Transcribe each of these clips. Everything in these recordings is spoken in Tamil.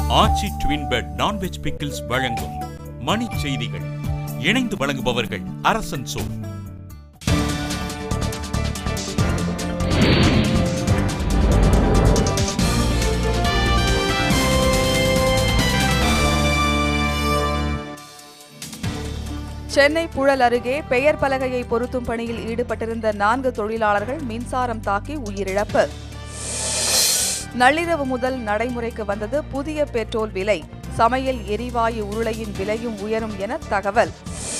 ஆச்சி ட்வின் பெட் நான்வெஜ் பிக்கிள்ஸ் வழங்கும் மணி செய்திகள் இணைந்து வழங்குபவர்கள் அரசன் சோ சென்னை புழல் அருகே பெயர் பலகையை பொருத்தும் பணியில் ஈடுபட்டிருந்த நான்கு தொழிலாளர்கள் மின்சாரம் தாக்கி உயிரிழப்பு நள்ளிரவு முதல் நடைமுறைக்கு வந்தது புதிய பெட்ரோல் விலை சமையல் எரிவாயு உருளையின் விலையும் உயரும் என தகவல்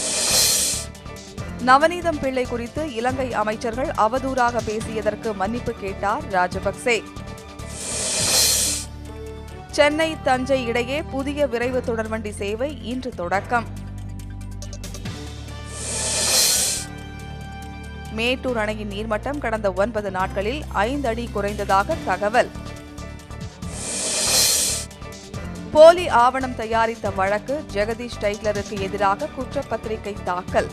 நவநீதம் பிள்ளை குறித்து இலங்கை அமைச்சர்கள் அவதூறாக பேசியதற்கு மன்னிப்பு கேட்டார் ராஜபக்சே சென்னை தஞ்சை இடையே புதிய விரைவு தொடர்வண்டி சேவை இன்று தொடக்கம் மேட்டூர் அணையின் நீர்மட்டம் கடந்த ஒன்பது நாட்களில் ஐந்து அடி குறைந்ததாக தகவல் போலி ஆவணம் தயாரித்த வழக்கு ஜெகதீஷ் டைட்லருக்கு எதிராக குற்றப்பத்திரிகை தாக்கல்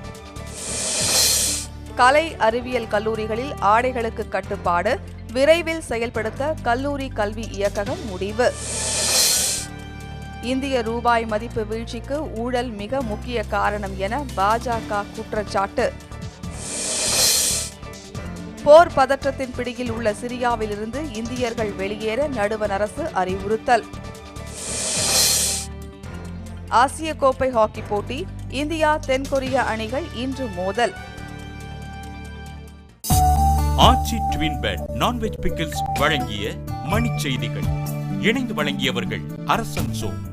கலை அறிவியல் கல்லூரிகளில் ஆடைகளுக்கு கட்டுப்பாடு விரைவில் செயல்படுத்த கல்லூரி கல்வி இயக்ககம் முடிவு இந்திய ரூபாய் மதிப்பு வீழ்ச்சிக்கு ஊழல் மிக முக்கிய காரணம் என பாஜக குற்றச்சாட்டு போர் பதற்றத்தின் பிடியில் உள்ள சிரியாவிலிருந்து இந்தியர்கள் வெளியேற நடுவண் அரசு அறிவுறுத்தல் ஆசிய கோப்பை ஹாக்கி போட்டி இந்தியா தென்கொரிய அணிகள் இன்று மோதல் ஆச்சி ட்வின் பெட் நான்வெஜ் பிக்கிள்ஸ் வழங்கிய மணி செய்திகள் இணைந்து வழங்கியவர்கள் அரசன் சோ